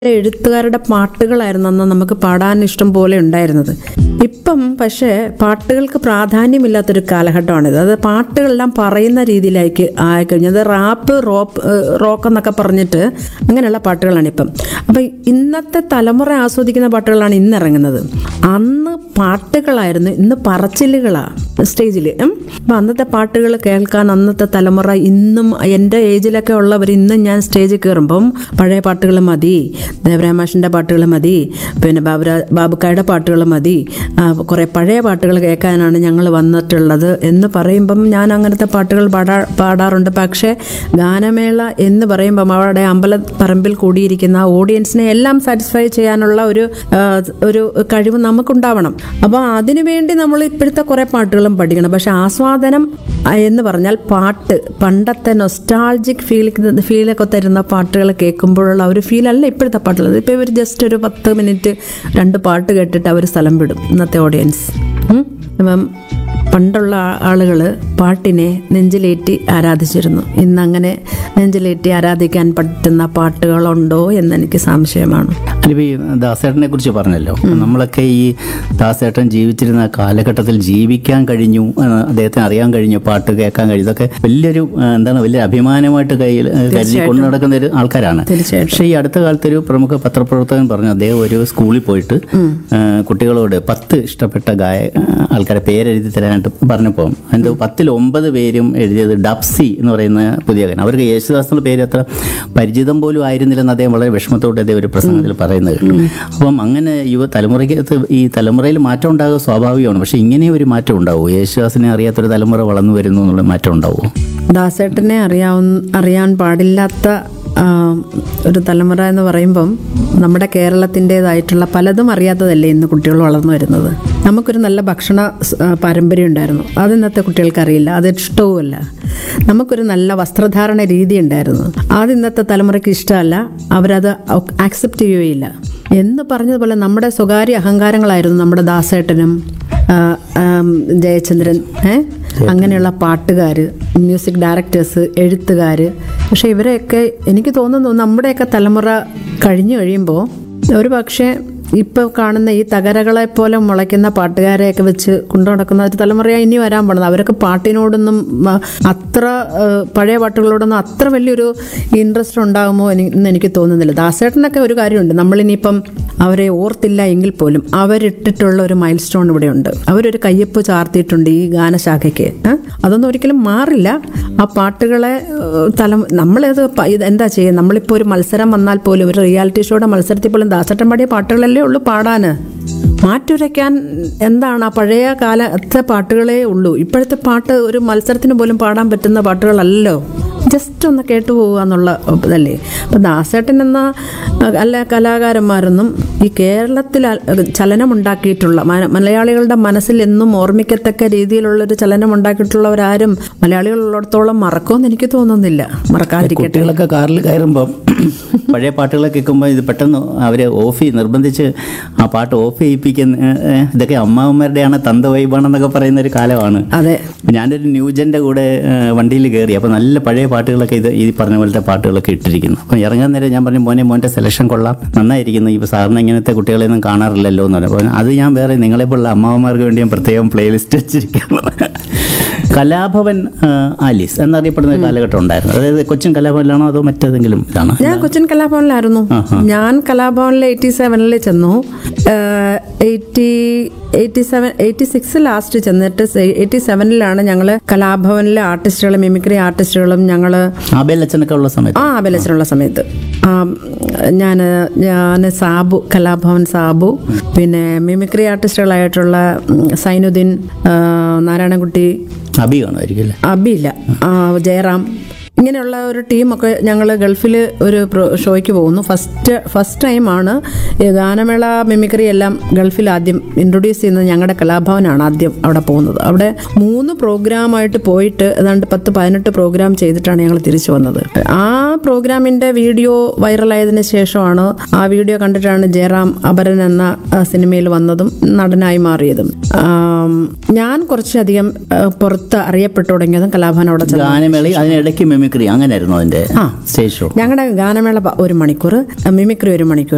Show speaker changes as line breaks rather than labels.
എഴുത്തുകാരുടെ പാട്ടുകളായിരുന്നു അന്ന് നമുക്ക് പാടാൻ ഇഷ്ടം പോലെ ഉണ്ടായിരുന്നത് ഇപ്പം പക്ഷേ പാട്ടുകൾക്ക് പ്രാധാന്യമില്ലാത്തൊരു കാലഘട്ടമാണിത് അത് പാട്ടുകളെല്ലാം പറയുന്ന രീതിയിലേക്ക് ആയിക്കഴിഞ്ഞത് റാപ്പ് റോപ്പ് റോക്ക് എന്നൊക്കെ പറഞ്ഞിട്ട് അങ്ങനെയുള്ള പാട്ടുകളാണ് ഇപ്പം അപ്പം ഇന്നത്തെ തലമുറ ആസ്വദിക്കുന്ന പാട്ടുകളാണ് ഇന്ന് ഇറങ്ങുന്നത് അന്ന് പാട്ടുകളായിരുന്നു ഇന്ന് പറച്ചിലുകളാണ് സ്റ്റേജിൽ അപ്പം അന്നത്തെ പാട്ടുകൾ കേൾക്കാൻ അന്നത്തെ തലമുറ ഇന്നും എൻ്റെ ഏജിലൊക്കെ ഉള്ളവർ ഇന്നും ഞാൻ സ്റ്റേജിൽ കയറുമ്പം പഴയ പാട്ടുകൾ മതി ദേവരാമാഷിൻ്റെ പാട്ടുകൾ മതി പിന്നെ ബാബുരാ ബാബുക്കായുടെ പാട്ടുകൾ മതി ആ, കുറേ പഴയ പാട്ടുകൾ കേൾക്കാനാണ് ഞങ്ങൾ വന്നിട്ടുള്ളത് എന്ന് പറയുമ്പം ഞാൻ അങ്ങനത്തെ പാട്ടുകൾ പാടാ പാടാറുണ്ട് പക്ഷേ ഗാനമേള എന്ന് പറയുമ്പം അവിടെ അമ്പലപ്പറമ്പിൽ കൂടിയിരിക്കുന്ന ഓഡിയൻസിനെ എല്ലാം സാറ്റിസ്ഫൈ ചെയ്യാനുള്ള ഒരു ആ, ഒരു കഴിവ് നമുക്കുണ്ടാവണം അപ്പോൾ അതിനുവേണ്ടി നമ്മൾ ഇപ്പോഴത്തെ കുറേ പാട്ടുകളും പഠിക്കണം പക്ഷെ ആസ്വാദനം ആ, എന്ന് പറഞ്ഞാൽ പാട്ട് പണ്ടത്തെ നൊസ്റ്റാൾജിക് ഫീൽ ഫീലൊക്കെ തരുന്ന പാട്ടുകൾ കേൾക്കുമ്പോഴുള്ള ഒരു ഫീലല്ല ഇപ്പോഴത്തെ പാട്ടുള്ളത് ഇപ്പോൾ ഇവർ ജസ്റ്റ് ഒരു പത്ത് മിനിറ്റ് രണ്ട് പാട്ട് കേട്ടിട്ട് അവർ സ്ഥലം വിടും ഇന്നത്തെ ഓഡിയൻസ് ഉം. അപ്പം പണ്ടുള്ള ആളുകൾ പാട്ടിനെ നെഞ്ചിലേറ്റി ആരാധിച്ചിരുന്നു ഇന്നങ്ങനെ നെഞ്ചിലേറ്റി ആരാധിക്കാൻ പറ്റുന്ന പാട്ടുകളുണ്ടോ എന്നെനിക്ക് സംശയമാണ്
അനിപ്പോ ഈ ദാസേട്ടനെ കുറിച്ച് പറഞ്ഞല്ലോ നമ്മളൊക്കെ ഈ ദാസേട്ടൻ ജീവിച്ചിരുന്ന കാലഘട്ടത്തിൽ ജീവിക്കാൻ കഴിഞ്ഞു ആ, അദ്ദേഹത്തിന് അറിയാൻ കഴിഞ്ഞു പാട്ട് കേൾക്കാൻ കഴിഞ്ഞു ഇതൊക്കെ വലിയൊരു ആ, എന്താണ് വലിയ അഭിമാനമായിട്ട് കയ്യിൽ ആ, കരുതി കൊണ്ടു നടക്കുന്ന ഒരു ആൾക്കാരാണ്
തീർച്ചയായിട്ടും.
പക്ഷേ ഈ അടുത്ത കാലത്ത് ഒരു പ്രമുഖ പത്രപ്രവർത്തകൻ പറഞ്ഞു അദ്ദേഹം ഒരു സ്കൂളിൽ പോയിട്ട് ആ, കുട്ടികളോട് പത്ത് ഇഷ്ടപ്പെട്ട ഗായ ആ, ആൾക്കാരെ പേരെഴുതി തരാനായിട്ട് പറഞ്ഞപ്പോൾ അതിൻ്റെ പത്തിൽ ഒമ്പത് പേരും എഴുതിയത് ഡബ്സി എന്ന് പറയുന്ന പുതിയ ഗാനം അവർക്ക് യേശുദാസിന്റെ പേര് അത്ര പരിചിതം പോലും ആയിരുന്നില്ലെന്ന് അദ്ദേഹം വളരെ വിഷമത്തോടെ അദ്ദേഹം ഒരു പ്രസംഗത്തിൽ പറയുന്നത് കേട്ടു അപ്പം അങ്ങനെ യുവ തലമുറയ്ക്ക് ഈ തലമുറയിൽ മാറ്റം ഉണ്ടാകുക സ്വാഭാവികമാണ് പക്ഷേ ഇങ്ങനെ ഒരു മാറ്റം ഉണ്ടാവുമോ യേശുദാസിനെ അറിയാത്തൊരു തലമുറ വളർന്നു വരുന്നു എന്നുള്ള മാറ്റം ഉണ്ടാവുമോ
ദാസേട്ടനെ അറിയാവുന്ന അറിയാൻ പാടില്ലാത്ത ആ, ഒരു തലമുറ എന്ന് പറയുമ്പം നമ്മുടെ കേരളത്തിൻ്റെതായിട്ടുള്ള പലതും അറിയാത്തതല്ലേ ഇന്ന് കുട്ടികൾ വളർന്നു വരുന്നത് നമുക്കൊരു നല്ല ഭക്ഷണ സ്- ആ, പാരമ്പര്യം ഉണ്ടായിരുന്നു അത് ഇന്നത്തെ കുട്ടികൾക്ക് അറിയില്ല അത് ഇഷ്ടവുമല്ല നമുക്കൊരു നല്ല വസ്ത്രധാരണ രീതി ഉണ്ടായിരുന്നു അത് ഇന്നത്തെ തലമുറയ്ക്ക് ഇഷ്ടമല്ല അവരത് ആക്സെപ്റ്റ് ചെയ്യുകയില്ല എന്ന് പറഞ്ഞതുപോലെ നമ്മുടെ സ്വകാര്യ അഹങ്കാരങ്ങളായിരുന്നു നമ്മുടെ ദാസേട്ടനും ആ, ആം, ജയചന്ദ്രൻ ഏ അങ്ങനെയുള്ള പാട്ടുകാർ മ്യൂസിക് ഡയറക്ടേഴ്സ് എഴുത്തുകാർ പക്ഷെ ഇവരെയൊക്കെ എനിക്ക് തോന്നുന്നു നമ്മുടെയൊക്കെ തലമുറ കഴിഞ്ഞു കഴിയുമ്പോൾ ഒരു പക്ഷേ ഇപ്പോൾ കാണുന്ന ഈ തകരകളെ പോലെ മുളയ്ക്കുന്ന പാട്ടുകാരെയൊക്കെ വെച്ച് കൊണ്ടു നടക്കുന്ന ഒരു തലമുറയാണ് ഇനി വരാൻ പോണത് അവരൊക്കെ പാട്ടിനോടൊന്നും ആ, അത്ര ആ, പഴയ പാട്ടുകളോടൊന്നും അത്ര വലിയൊരു ഇൻട്രസ്റ്റ് ഉണ്ടാകുമോ എനി- എന്ന് എനിക്ക് തോന്നുന്നില്ല ദാസേട്ടനൊക്കെ ഒരു കാര്യമുണ്ട് നമ്മളിനിയിപ്പം അവരെ ഓർത്തില്ല എങ്കിൽ പോലും അവരിട്ടിട്ടുള്ള ഒരു മൈൽ സ്റ്റോൺ ഇവിടെ ഉണ്ട് അവരൊരു കയ്യൊപ്പ് ചാർത്തിയിട്ടുണ്ട് ഈ ഗാനശാഖയ്ക്ക് ഏ? അതൊന്നും ഒരിക്കലും മാറില്ല ആ പാട്ടുകളെ ഏഹ്, തല നമ്മളത് പ- ഇത് എന്താ ചെയ്യുക നമ്മളിപ്പോൾ ഒരു മത്സരം വന്നാൽ പോലും ഒരു റിയാലിറ്റി ഷോയുടെ മത്സരത്തിൽ പോലും ദാസേട്ടൻ പാടിയ പാട്ടുകളല്ലേ ഉള്ളൂ പാടാന് മാറ്റുരയ്ക്കാൻ എന്താണ് ആ പഴയ കാലത്തെ പാട്ടുകളേ ഉള്ളൂ ഇപ്പോഴത്തെ പാട്ട് ഒരു മത്സരത്തിന് പോലും പാടാൻ പറ്റുന്ന പാട്ടുകളല്ലോ ജസ്റ്റ് ഒന്ന് കേട്ടു പോവുക എന്നുള്ള ഇതല്ലേ അപ്പം ദാസേട്ടൻ എന്ന അഹ്, അല്ല കലാകാരന്മാരൊന്നും ഈ കേരളത്തിൽ അ- ചലനമുണ്ടാക്കിയിട്ടുള്ള മ- മലയാളികളുടെ മനസ്സിൽ എന്നും ഓർമ്മിക്കത്തക്ക രീതിയിലുള്ളൊരു ചലനമുണ്ടാക്കിയിട്ടുള്ളവരാരും മലയാളികളുള്ളിടത്തോളം മറക്കുമെന്ന് എനിക്ക് തോന്നുന്നില്ല മറക്കാതിരിക്കട്ടെ
കുട്ടികളൊക്കെ കാറിൽ കയറുമ്പോൾ പഴയ പാട്ടുകളൊക്കെ കേൾക്കുമ്പോൾ ഇത് പെട്ടെന്ന് അവരെ ഓഫ് നിർബന്ധിച്ച് ആ പാട്ട് ഓഫ് ചെയ്യിപ്പിക്കുന്ന ഏ, ഏ, ഇതൊക്കെ അമ്മാവന്മാരുടെയാണ് തന്ത വൈബാണെന്നൊക്കെ പറയുന്ന ഒരു കാലമാണ്
അതെ
ഞാനൊരു ന്യൂജൻ്റെ കൂടെ വണ്ടിയിൽ കയറി അപ്പോൾ നല്ല പഴയ പാട്ടുകളൊക്കെ ഇത് ഈ പറഞ്ഞ പോലത്തെ പാട്ടുകളൊക്കെ ഇട്ടിരിക്കുന്നു അപ്പം ഇറങ്ങാൻ നേരം ഞാൻ പറഞ്ഞു മോനെ മോൻ്റെ സെലക്ഷൻ കൊള്ളാം നന്നായിരിക്കുന്നു ഇപ്പോൾ സാറിന് ഇങ്ങനത്തെ കുട്ടികളെയൊന്നും കാണാറില്ലല്ലോ എന്ന് പറഞ്ഞു അപ്പോൾ അത് ഞാൻ വേറെ നിങ്ങളെപ്പോലുള്ള അമ്മാവന്മാർക്ക് വേണ്ടി ഞാൻ പ്രത്യേകം പ്ലേലിസ്റ്റ് വെച്ചിരിക്കുന്നു കലാഭവൻ ആ, ആലീസ് എന്നറിയപ്പെടുന്ന ഒരു കാലഘട്ടം ഉണ്ടായിരുന്നു അതായത് കൊച്ചിൻ കലാഭവനിലാണോ അതോ മറ്റേതെങ്കിലും ഇതാണോ
ഞാൻ കൊച്ചിൻ കലാഭവനിലായിരുന്നു ഞാൻ കലാഭവനിൽ എയ്റ്റി സെവനിൽ ചെന്നു eighty eighty seven eighty six last ചെന്നിട്ട് എയ്റ്റി സെവനിലാണ് ഞങ്ങൾ കലാഭവനിലെ ആർട്ടിസ്റ്റുകളും മിമിക്രി ആർട്ടിസ്റ്റുകളും ഞങ്ങൾ
ആബേൽ അച്ഛനൊക്കെ ഉള്ള സമയത്ത്
ആ അഭിലച്ചനുള്ള സമയത്ത് ഞാൻ ഞാൻ സാബു കലാഭവൻ സാബു പിന്നെ മിമിക്രി ആർട്ടിസ്റ്റുകളായിട്ടുള്ള ഉം, സൈനുദ്ദീൻ ആ, നാരായണൻകുട്ടി
അബി കാണുമായിരിക്കും അല്ലേ
അബിയില്ല ആ, ജയറാം ഇങ്ങനെയുള്ള ഒരു ടീമൊക്കെ ഞങ്ങൾ ഗൾഫിൽ ഒരു പ്രോ- ഷോയ്ക്ക് പോകുന്നു ഫസ്റ്റ് ഫസ്റ്റ് ടൈമാണ് ഈ ഗാനമേള മിമിക്രി എല്ലാം ഗൾഫിൽ ആദ്യം ഇൻട്രൊഡ്യൂസ് ചെയ്യുന്നത് ഞങ്ങളുടെ കലാഭവനാണ് ആദ്യം അവിടെ പോകുന്നത് അവിടെ മൂന്ന് പ്രോഗ്രാമായിട്ട് പോയിട്ട് ഏതാണ്ട് പത്ത് പതിനെട്ട് പ്രോഗ്രാം ചെയ്തിട്ടാണ് ഞങ്ങൾ തിരിച്ചു വന്നത് ആ പ്രോഗ്രാമിൻ്റെ വീഡിയോ വൈറലായതിനു ശേഷമാണ് ആ വീഡിയോ കണ്ടിട്ടാണ് ജയറാം അപരൻ എന്ന ആ, സിനിമയിൽ വന്നതും നടനായി മാറിയതും ആം, ഞാൻ കുറച്ചധികം ആ, പുറത്ത് അറിയപ്പെട്ടു തുടങ്ങിയതും കലാഭവൻ അവിടെ ചെന്ന്
ഗാനമേള അതിനിടയ്ക്ക് മിമിക്രി അങ്ങനെയായിരുന്നു അതിന്റെ സ്റ്റേജ് ഷോ
ഞങ്ങളുടെ ഗാനമേള പ- ഒരു മണിക്കൂർ മിമിക്രി ഒരു മണിക്കൂർ